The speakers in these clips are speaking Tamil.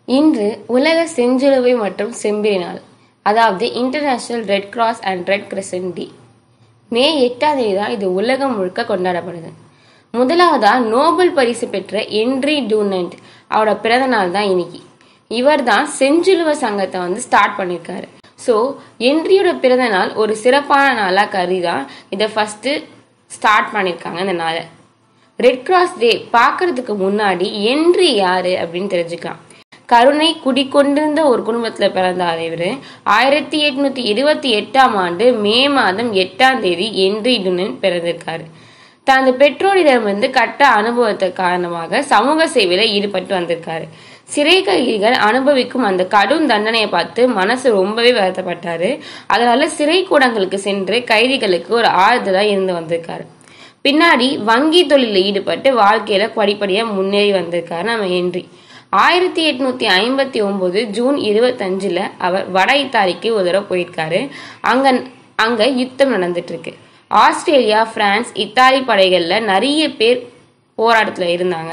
இன்று உலக செஞ்சிலுவை மற்றும் செம்பிரி நாள் அதாவது international red cross and red crescent day May எட்டாம் தேதி தான் இது உலகம் முழுக்க கொண்டாடப்படுது முதலாவதா நோபல் பரிசு பெற்ற என்ரி டூனண்ட் அவரோட பிறந்த நாள் தான் இன்னைக்கு இவர் தான் செஞ்சிலுவ சங்கத்தை வந்து ஸ்டார்ட் பண்ணியிருக்காரு ஸோ என்ரியோட பிறந்த நாள் ஒரு சிறப்பான நாளாக கருதி தான் இதை ஃபஸ்ட்டு ஸ்டார்ட் பண்ணியிருக்காங்க இந்த நாளை ரெட் கிராஸ் டே பார்க்கறதுக்கு முன்னாடி என்ரி யாரு அப்படின்னு தெரிஞ்சுக்கலாம் கருணை குடிக்கொண்டிருந்த ஒரு குடும்பத்தில் பிறந்தார் இவர் ஆயிரத்தி எட்நூத்தி இருபத்தி எட்டாம் ஆண்டு மே மாதம் எட்டாம் தேதி என்ரி டுனன் பிறந்திருக்காரு தனது பெற்றோரிடமிருந்து கட்ட அனுபவத்தை காரணமாக சமூக சேவையில ஈடுபட்டு வந்திருக்காரு சிறை கைதிகள் அனுபவிக்கும் அந்த கடும் தண்டனையை பார்த்து மனசு ரொம்பவே வருத்தப்பட்டாரு அதனால சிறை கூடங்களுக்கு சென்று கைதிகளுக்கு ஒரு ஆறுதலா இருந்து வந்திருக்காரு பின்னாடி வங்கி தொழிலில் ஈடுபட்டு வாழ்க்கையில படிப்படியா முன்னேறி வந்திருக்காரு நம்ம ஹென்றி ஆயிரத்தி எட்நூத்தி ஐம்பத்தி ஒன்பது ஜூன் இருபத்தஞ்சுல அவர் வட இத்தாலிக்கு ஒரு தடவை போயிருக்காரு அங்க அங்க யுத்தம் நடந்துட்டு இருக்கு ஆஸ்திரேலியா பிரான்ஸ் இத்தாலி படைகள்ல நிறைய பேர் போராட்டத்துல இருந்தாங்க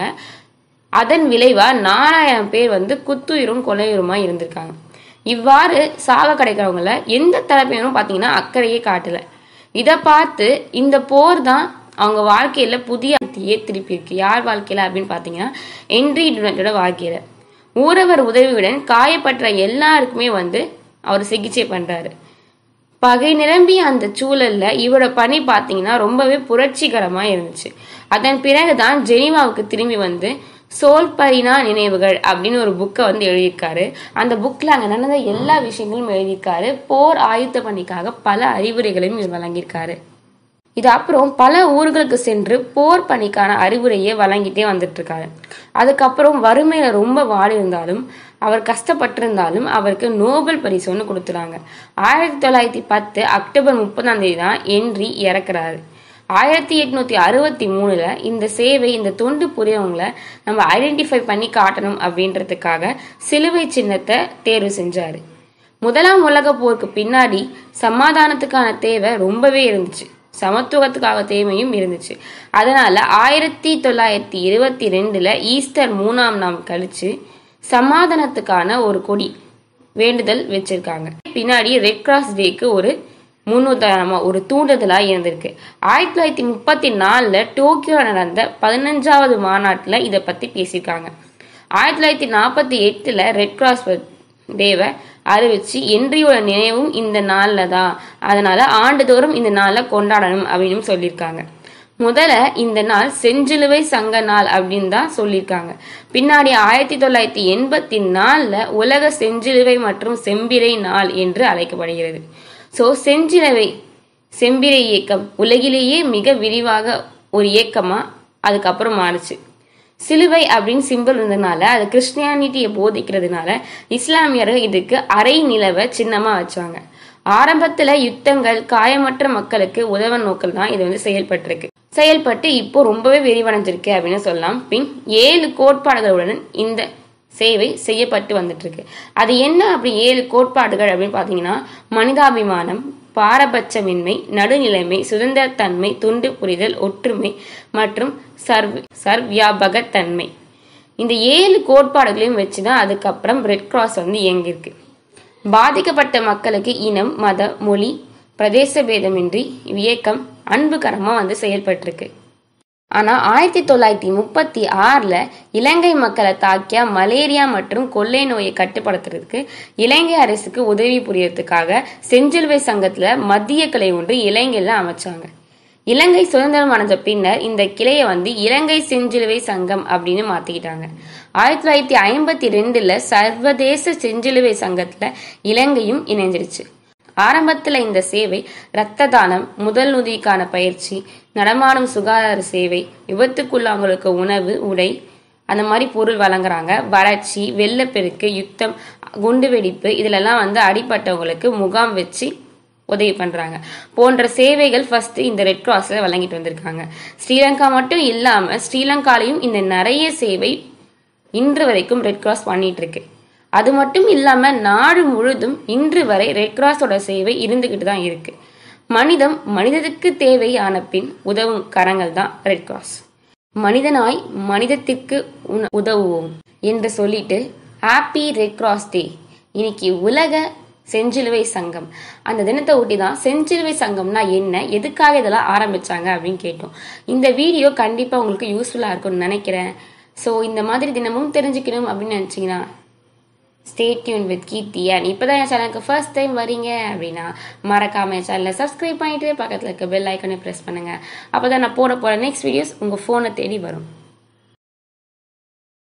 அதன் விளைவா நாலாயிரம் பேர் வந்து குத்துயிரும் கொலையுருமா இருந்திருக்காங்க இவ்வாறு சாக கிடைக்கிறவங்கள எந்த தரப்பினரும் பார்த்தீங்கன்னா அக்கறையே காட்டல இதை பார்த்து இந்த போர் தான் அவங்க வாழ்க்கையில புதிய அர்த்தத்தையே திருப்பி இருக்கு யார் வாழ்க்கையில அப்படின்னு பார்த்தீங்கன்னா என்ரி டுனட்டோட வாழ்க்கையில ஊரவர் உதவியுடன் காயப்பட்ட எல்லாருக்குமே வந்து அவர் சிகிச்சை பண்றாரு பகை நிரம்பிய அந்த சூழல்ல இவரோட பணி பார்த்தீங்கன்னா ரொம்பவே புரட்சிகரமா இருந்துச்சு அதன் பிறகுதான் ஜெனீவாவுக்கு திரும்பி வந்து சோல்பரினா நினைவுகள் அப்படின்னு ஒரு புக்கை வந்து எழுதியிருக்காரு அந்த புக்கில் அங்கே நடந்த எல்லா விஷயங்களும் எழுதியிருக்காரு போர் ஆயுத்த பணிக்காக பல அறிவுரைகளையும் இவர் வழங்கியிருக்காரு இது அப்புறம் பல ஊர்களுக்கு சென்று போர் பணிக்கான அறிவுரையை வழங்கிட்டே வந்துட்டு இருக்காரு அதுக்கப்புறம் வறுமையில ரொம்ப வாடி இருந்தாலும் அவர் கஷ்டப்பட்டிருந்தாலும் அவருக்கு நோபல் பரிசு ஒன்று கொடுத்துறாங்க ஆயிரத்தி தொள்ளாயிரத்தி பத்து அக்டோபர் முப்பதாம் தேதி தான் என்ரி இறக்குறாரு ஆயிரத்தி எட்நூத்தி அறுபத்தி மூணுல இந்த சேவை இந்த தொண்டு புரியவங்களை நம்ம ஐடென்டிஃபை பண்ணி காட்டணும் அப்படின்றதுக்காக சிலுவை சின்னத்தை தேர்வு செஞ்சாரு முதலாம் உலக போருக்கு பின்னாடி சமாதானத்துக்கான தேவை ரொம்பவே இருந்துச்சு சமத்துவத்துக்காக தேவையும் இருந்துச்சு அதனால ஆயிரத்தி தொள்ளாயிரத்தி இருபத்தி ரெண்டுல ஈஸ்டர் மூணாம் நாள் கழிச்சு சமாதானத்துக்கான ஒரு கொடி வேண்டுதல் வச்சிருக்காங்க பின்னாடி ரெட் கிராஸ் டேக்கு ஒரு முன்னுதாரணமா ஒரு தூண்டுதலா இருந்திருக்கு ஆயிரத்தி தொள்ளாயிரத்தி முப்பத்தி நாலுல டோக்கியோ நடந்த பதினஞ்சாவது மாநாட்டுல இதை பத்தி பேசியிருக்காங்க ஆயிரத்தி தொள்ளாயிரத்தி நாற்பத்தி எட்டுல ரெட் கிராஸ் டேவை அறிவிச்சு என்றியோட நினைவும் இந்த நாள்ல தான் அதனால ஆண்டுதோறும் இந்த நாளை கொண்டாடணும் அப்படின்னு சொல்லியிருக்காங்க முதல்ல இந்த நாள் செஞ்சிலுவை சங்க நாள் அப்படின்னு தான் சொல்லியிருக்காங்க பின்னாடி ஆயிரத்தி தொள்ளாயிரத்தி எண்பத்தி நாலுல உலக செஞ்சிலுவை மற்றும் செம்பிறை நாள் என்று அழைக்கப்படுகிறது ஸோ செஞ்சிலுவை செம்பிறை இயக்கம் உலகிலேயே மிக விரிவாக ஒரு இயக்கமா அதுக்கப்புறம் மாறுச்சு சிலுவை அப்படின்னு சிம்பிள் இருந்ததுனால அது கிறிஸ்டியானிட்டியை போதிக்கிறதுனால இஸ்லாமியர்கள் இதுக்கு அரை நிலவை சின்னமா வச்சாங்க ஆரம்பத்துல யுத்தங்கள் காயமற்ற மக்களுக்கு உதவ நோக்கில் தான் இது வந்து செயல்பட்டிருக்கு செயல்பட்டு இப்போ ரொம்பவே விரிவடைஞ்சிருக்கு அப்படின்னு சொல்லலாம் பின் ஏழு கோட்பாடுகளுடன் இந்த சேவை செய்யப்பட்டு வந்துட்டு இருக்கு அது என்ன அப்படி ஏழு கோட்பாடுகள் அப்படின்னு பாத்தீங்கன்னா மனிதாபிமானம் பாரபட்சமின்மை நடுநிலைமை சுதந்திரத்தன்மை துண்டு புரிதல் ஒற்றுமை மற்றும் சர்வ் சர்வியாபகத்தன்மை இந்த ஏழு கோட்பாடுகளையும் வச்சு தான் அதுக்கப்புறம் ரெட் கிராஸ் வந்து இயங்கியிருக்கு பாதிக்கப்பட்ட மக்களுக்கு இனம் மத மொழி பிரதேச பேதமின்றி இவ்வியக்கம் அன்புகரமாக வந்து செயல்பட்டிருக்கு ஆனால் ஆயிரத்தி தொள்ளாயிரத்தி முப்பத்தி ஆறில் இலங்கை மக்களை தாக்கிய மலேரியா மற்றும் கொள்ளை நோயை கட்டுப்படுத்துறதுக்கு இலங்கை அரசுக்கு உதவி புரியறதுக்காக செஞ்சிலுவை சங்கத்தில் மத்திய கிளை ஒன்று இலங்கையில் அமைச்சாங்க இலங்கை சுதந்திரம் அடைஞ்ச பின்னர் இந்த கிளையை வந்து இலங்கை செஞ்சிலுவை சங்கம் அப்படின்னு மாத்திக்கிட்டாங்க ஆயிரத்தி தொள்ளாயிரத்தி ஐம்பத்தி ரெண்டுல சர்வதேச செஞ்சிலுவை சங்கத்துல இலங்கையும் இணைஞ்சிருச்சு ஆரம்பத்துல இந்த சேவை இரத்த தானம் முதல் உதவிக்கான பயிற்சி நடமாடும் சுகாதார சேவை விபத்துக்குள்ளாங்களுக்கு உணவு உடை அந்த மாதிரி பொருள் வழங்குறாங்க வறட்சி வெள்ளப்பெருக்கு யுத்தம் குண்டு வெடிப்பு இதுலெல்லாம் வந்து அடிப்பட்டவங்களுக்கு முகாம் வச்சு உதவி பண்றாங்க போன்ற சேவைகள் ஃபர்ஸ்ட் இந்த ரெட் கிராஸ்ல வழங்கிட்டு வந்திருக்காங்க ஸ்ரீலங்கா மட்டும் இல்லாம ஸ்ரீலங்காலையும் இந்த நிறைய சேவை இன்று வரைக்கும் ரெட் கிராஸ் பண்ணிட்டு இருக்கு அது மட்டும் இல்லாம நாடு முழுதும் இன்று வரை ரெட் கிராஸோட சேவை இருந்துகிட்டு தான் இருக்கு மனிதம் மனிதத்துக்கு தேவையான பின் உதவும் கரங்கள் தான் ரெட் கிராஸ் மனிதனாய் மனிதத்திற்கு உண- உதவுவோம் என்று சொல்லிட்டு ஹாப்பி ரெட் கிராஸ் டே இன்னைக்கு உலக செஞ்சிலுவை சங்கம் அந்த தினத்தை ஒட்டி தான் செஞ்சிலுவை சங்கம்னா என்ன எதுக்காக இதெல்லாம் ஆரம்பிச்சாங்க அப்படின்னு கேட்டோம் இந்த வீடியோ கண்டிப்பாக உங்களுக்கு யூஸ்ஃபுல்லாக இருக்கும்னு நினைக்கிறேன் ஸோ இந்த மாதிரி தினமும் தெரிஞ்சுக்கணும் அப்படின்னு நினச்சிங்கன்னா stay tuned with Keerthi and இப்போ தான் என் சேனலுக்கு ஃபர்ஸ்ட் டைம் வரீங்க அப்படின்னா மறக்காம என் சேனலை சப்ஸ்கிரைப் பண்ணிட்டு பக்கத்தில் இருக்க பெல் ஐக்கனை ப்ரெஸ் பண்ணுங்கள் அப்போ தான் நான் போட போகிற நெக்ஸ்ட் வீடியோஸ் உங்கள் ஃபோனை தேடி வரும்